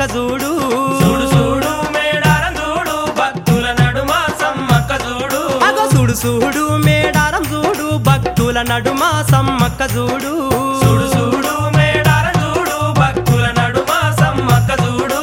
చూడు చూడు చూడు మేడారం చూడు భక్తుల నడుమ సమ్మక్క చూడు అగో చూడు చూడు మేడారం చూడు భక్తుల నడుమ సమ్మక్క చూడు చూడు చూడు మేడారం చూడు భక్తుల నడుమ సమ్మక్క చూడు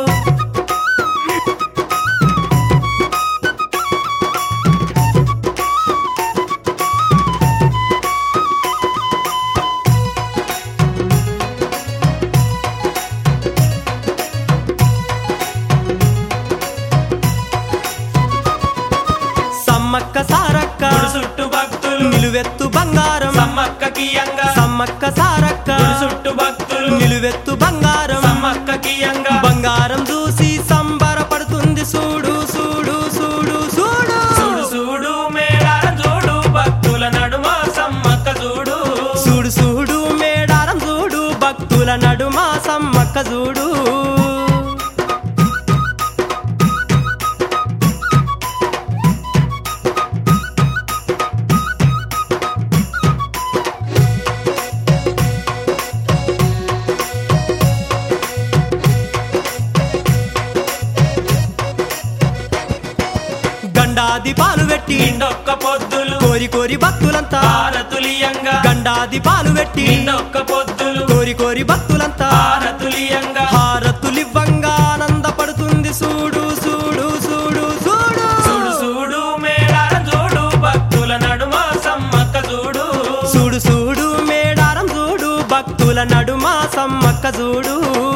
సమ్మక్క సారక్క గుడి చుట్టూ భక్తులు నిలువెత్తు బంగారం సమ్మక్క కియంగా సమ్మక్క సారక్క గుడి చుట్టూ భక్తులు నిలువెత్తు బంగారం సమ్మక్క కియంగా బంగారం చూసి సంబరపడుతుంది చూడు చూడు చూడు చూడు చూడు చూడు మేడారం చూడు భక్తుల నడుమ సమ్మక్క చూడు చూడు చూడు మేడారం చూడు భక్తుల నడుమ సమ్మక్క చూడు గండాది పాలు పెట్టి నిండొక్క పొద్దులు కోరి కోరి భక్తులంతా భారతులియంగా గండాది పాలు పెట్టి నిండొక్క పొద్దులు కోరి కోరి భక్తులంతా భారతులియంగా హారతులివ్వంగా ఆనందపడుతుంది చూడు చూడు చూడు చూడు చూడు చూడు మేడారం చూడు భక్తుల నడుమ సమ్మక్క చూడు చూడు చూడు మేడారం చూడు భక్తుల నడుమ సమ్మక్క చూడు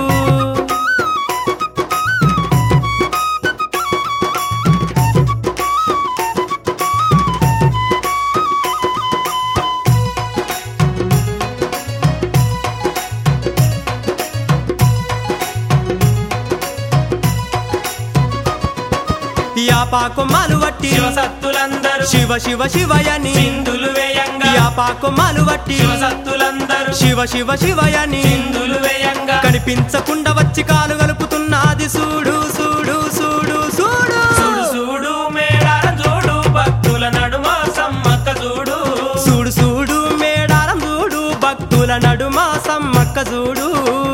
యాపాకొమ్మలు వట్టి శివసత్తులందరూ శివ శివ శివయని సింధులు వేయంగా యాపాకొమ్మలు వట్టి శివసత్తులందరూ శివ శివ శివయని సింధులు వేయంగా కనిపించకుండా వచ్చి కాలు కలుపుతున్నది చూడు చూడు చూడు చూడు చూడు చూడు మేడారం చూడు భక్తుల నడుమ సమ్మక్క చూడు చూడు చూడు మేడారం చూడు భక్తుల నడుమ సమ్మక్క చూడు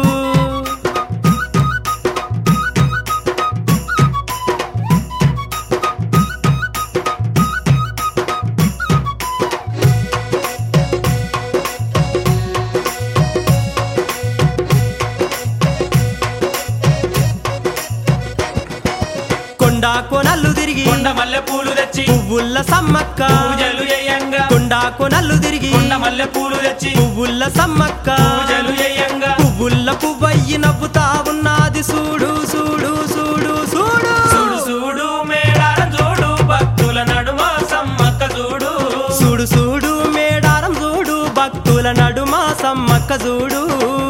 కొండా కొనల్లు తిరిగి కొండ మల్లె పూలు తెచ్చి పువ్వుల్ల సమ్మక్క పూజలు చేయంగా కొండా కొనల్లు తిరిగి కొండ మల్లె పూలు తెచ్చి పువ్వుల్ల సమ్మక్క పూజలు చేయంగా పువ్వుల్ల పువ్వయ్యి నవ్వుతా ఉన్నది చూడు చూడు చూడు చూడు చూడు చూడు మేడారం చూడు భక్తుల నడుమ సమ్మక్క చూడు చూడు చూడు మేడారం చూడు భక్తుల నడుమ సమ్మక్క చూడు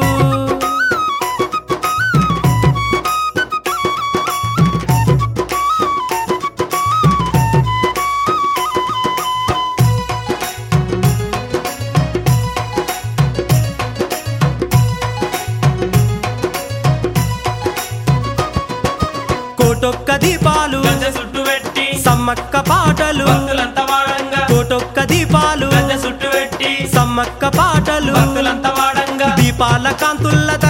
కోటొక్క దీపాలు గంజ చుట్టు పెట్టి సమ్మక్క పాటలు భక్తులంతా వాడంగా కోటొక్క దీపాలు గంజ చుట్టు పెట్టి సమ్మక్క పాటలు భక్తులంతా వాడంగా దీపాల కాంతుల్ల